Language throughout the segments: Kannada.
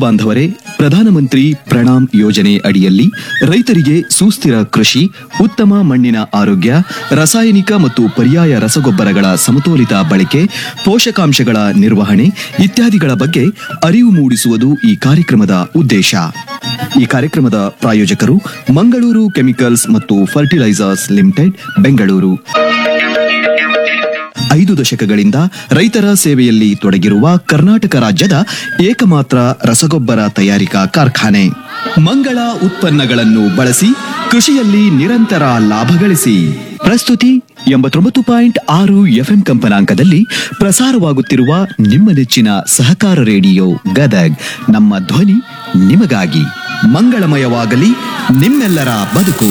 ಬಾಂಧವರೇ ಪ್ರಧಾನಮಂತ್ರಿ ಪ್ರಣಾಮ್ ಯೋಜನೆ ಅಡಿಯಲ್ಲಿ ರೈತರಿಗೆ ಸುಸ್ಥಿರ ಕೃಷಿ ಉತ್ತಮ ಮಣ್ಣಿನ ಆರೋಗ್ಯ ರಾಸಾಯನಿಕ ಮತ್ತು ಪರ್ಯಾಯ ರಸಗೊಬ್ಬರಗಳ ಸಮತೋಲಿತ ಬಳಕೆ ಪೋಷಕಾಂಶಗಳ ನಿರ್ವಹಣೆ ಇತ್ಯಾದಿಗಳ ಬಗ್ಗೆ ಅರಿವು ಮೂಡಿಸುವುದು ಈ ಕಾರ್ಯಕ್ರಮದ ಉದ್ದೇಶ ಈ ಕಾರ್ಯಕ್ರಮದ ಪ್ರಾಯೋಜಕರು ಮಂಗಳೂರು ಕೆಮಿಕಲ್ಸ್ ಮತ್ತು ಫರ್ಟಿಲೈಸರ್ಸ್ ಲಿಮಿಟೆಡ್ ಬೆಂಗಳೂರು ಐದು ದಶಕಗಳಿಂದ ರೈತರ ಸೇವೆಯಲ್ಲಿ ತೊಡಗಿರುವ ಕರ್ನಾಟಕ ರಾಜ್ಯದ ಏಕಮಾತ್ರ ರಸಗೊಬ್ಬರ ತಯಾರಿಕಾ ಕಾರ್ಖಾನೆ ಮಂಗಳ ಉತ್ಪನ್ನಗಳನ್ನು ಬಳಸಿ ಕೃಷಿಯಲ್ಲಿ ನಿರಂತರ ಲಾಭ ಗಳಿಸಿ ಪ್ರಸ್ತುತಿ ಎಂಬತ್ತೊಂಬತ್ತು ಪಾಯಿಂಟ್ ಆರು ಎಫ್ಎಂ ಕಂಪನಾಂಕದಲ್ಲಿ ಪ್ರಸಾರವಾಗುತ್ತಿರುವ ನಿಮ್ಮ ನೆಚ್ಚಿನ ಸಹಕಾರ ರೇಡಿಯೋ ಗದಗ್ ನಮ್ಮ ಧ್ವನಿ ನಿಮಗಾಗಿ ಮಂಗಳಮಯವಾಗಲಿ ನಿಮ್ಮೆಲ್ಲರ ಬದುಕು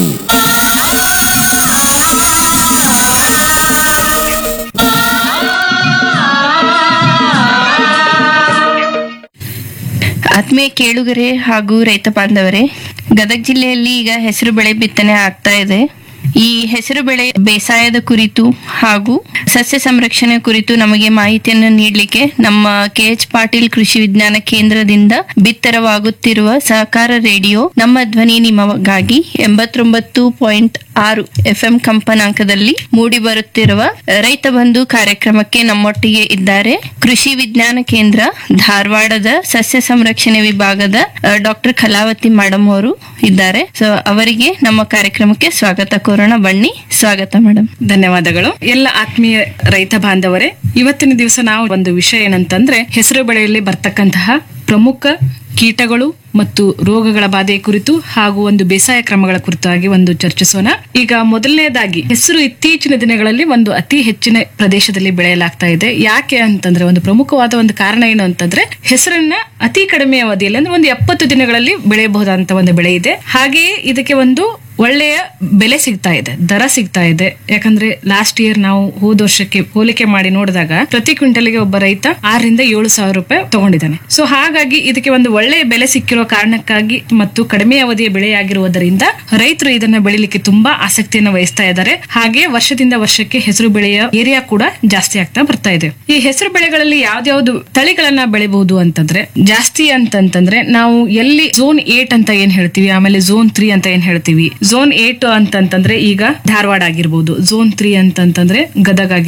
ಆತ್ಮೀಯ ಕೇಳುಗರೆ ಹಾಗೂ ರೈತ ಬಾಂಧವರೇ ಗದಗ ಜಿಲ್ಲೆಯಲ್ಲಿ ಈಗ ಹೆಸರು ಬೆಳೆ ಬಿತ್ತನೆ ಆಗ್ತಾ ಇದೆ ಈ ಹೆಸರು ಬೆಳೆ ಬೇಸಾಯದ ಕುರಿತು ಹಾಗೂ ಸಸ್ಯ ಸಂರಕ್ಷಣೆ ಕುರಿತು ನಮಗೆ ಮಾಹಿತಿಯನ್ನು ನೀಡಲಿಕ್ಕೆ ನಮ್ಮ ಕೆ ಎಚ್ ಪಾಟೀಲ್ ಕೃಷಿ ವಿಜ್ಞಾನ ಕೇಂದ್ರದಿಂದ ಬಿತ್ತರವಾಗುತ್ತಿರುವ ಸಹಕಾರ ರೇಡಿಯೋ ನಮ್ಮ ಧ್ವನಿ ನಿಮಗಾಗಿ ಎಂಬತ್ತೊಂಬತ್ತು ಪಾಯಿಂಟ್ ಆರು ಎಫ್ಎಂ ಕಂಪನಾಂಕದಲ್ಲಿ ಮೂಡಿ ಬರುತ್ತಿರುವ ರೈತ ಬಂಧು ಕಾರ್ಯಕ್ರಮಕ್ಕೆ ನಮ್ಮೊಟ್ಟಿಗೆ ಇದ್ದಾರೆ ಕೃಷಿ ವಿಜ್ಞಾನ ಕೇಂದ್ರ ಧಾರವಾಡದ ಸಸ್ಯ ಸಂರಕ್ಷಣೆ ವಿಭಾಗದ ಡಾಕ್ಟರ್ ಕಲಾವತಿ ಮೇಡಮ್ ಅವರು ಇದ್ದಾರೆ ಸೊ ಅವರಿಗೆ ನಮ್ಮ ಕಾರ್ಯಕ್ರಮಕ್ಕೆ ಸ್ವಾಗತ ಕೋರೋಣ ಬನ್ನಿ ಸ್ವಾಗತ ಮೇಡಮ್ ಧನ್ಯವಾದಗಳು ಎಲ್ಲ ಆತ್ಮೀಯ ರೈತ ಬಾಂಧವರೇ ಇವತ್ತಿನ ದಿವಸ ನಾವು ಒಂದು ವಿಷಯ ಏನಂತಂದ್ರೆ ಹೆಸರು ಬೆಳೆಯಲ್ಲಿ ಬರ್ತಕ್ಕಂತಹ ಪ್ರಮುಖ ಕೀಟಗಳು ಮತ್ತು ರೋಗಗಳ ಬಾಧೆ ಕುರಿತು ಹಾಗೂ ಒಂದು ಬೇಸಾಯ ಕ್ರಮಗಳ ಕುರಿತಾಗಿ ಒಂದು ಚರ್ಚಿಸೋಣ ಈಗ ಮೊದಲನೇದಾಗಿ ಹೆಸರು ಇತ್ತೀಚಿನ ದಿನಗಳಲ್ಲಿ ಒಂದು ಅತಿ ಹೆಚ್ಚಿನ ಪ್ರದೇಶದಲ್ಲಿ ಬೆಳೆಯಲಾಗ್ತಾ ಇದೆ ಯಾಕೆ ಅಂತಂದ್ರೆ ಒಂದು ಪ್ರಮುಖವಾದ ಒಂದು ಕಾರಣ ಏನು ಅಂತಂದ್ರೆ ಹೆಸರನ್ನ ಅತಿ ಕಡಿಮೆ ಅವಧಿಯಲ್ಲಿ ಅಂದ್ರೆ ಒಂದು ಎಪ್ಪತ್ತು ದಿನಗಳಲ್ಲಿ ಬೆಳೆಯಬಹುದಂತ ಒಂದು ಬೆಳೆ ಇದೆ ಹಾಗೆಯೇ ಇದಕ್ಕೆ ಒಂದು ಒಳ್ಳೆಯ ಬೆಲೆ ಸಿಗ್ತಾ ಇದೆ ದರ ಸಿಗ್ತಾ ಇದೆ ಯಾಕಂದ್ರೆ ಲಾಸ್ಟ್ ಇಯರ್ ನಾವು ಹೋದ ವರ್ಷಕ್ಕೆ ಹೋಲಿಕೆ ಮಾಡಿ ನೋಡಿದಾಗ ಪ್ರತಿ ಕ್ವಿಂಟಲ್ಗೆ ಒಬ್ಬ ರೈತ ಆರರಿಂದ ಏಳು ಸಾವಿರ ರೂಪಾಯಿ ತಗೊಂಡಿದ್ದಾನೆ ಸೊ ಹಾಗಾಗಿ ಇದಕ್ಕೆ ಒಂದು ಒಳ್ಳೆಯ ಬೆಲೆ ಸಿಕ್ಕಿರೋ ಕಾರಣಕ್ಕಾಗಿ ಮತ್ತು ಕಡಿಮೆ ಅವಧಿಯ ಬೆಳೆಯಾಗಿರುವುದರಿಂದ ರೈತರು ಇದನ್ನ ಬೆಳಿಲಿಕ್ಕೆ ತುಂಬಾ ಆಸಕ್ತಿಯನ್ನು ವಹಿಸ್ತಾ ಇದ್ದಾರೆ ಹಾಗೆ ವರ್ಷದಿಂದ ವರ್ಷಕ್ಕೆ ಹೆಸರು ಬೆಳೆಯ ಏರಿಯಾ ಕೂಡ ಜಾಸ್ತಿ ಆಗ್ತಾ ಬರ್ತಾ ಇದೆ ಈ ಹೆಸರು ಬೆಳೆಗಳಲ್ಲಿ ಯಾವ್ದಾವ್ದು ತಳಿಗಳನ್ನ ಬೆಳಿಬಹುದು ಅಂತಂದ್ರೆ ಜಾಸ್ತಿ ಅಂತಂತಂದ್ರೆ ನಾವು ಎಲ್ಲಿ ಝೋನ್ ಏಟ್ ಅಂತ ಏನ್ ಹೇಳ್ತೀವಿ ಆಮೇಲೆ ಝೋನ್ ತ್ರೀ ಅಂತ ಏನ್ ಹೇಳ್ತೀವಿ ಝೋನ್ ಏಟ್ ಅಂತಂತಂದ್ರೆ ಈಗ ಧಾರವಾಡ ಆಗಿರ್ಬೋದು ಝೋನ್ ತ್ರೀ ಅಂತಂತಂದ್ರೆ ಗದಗ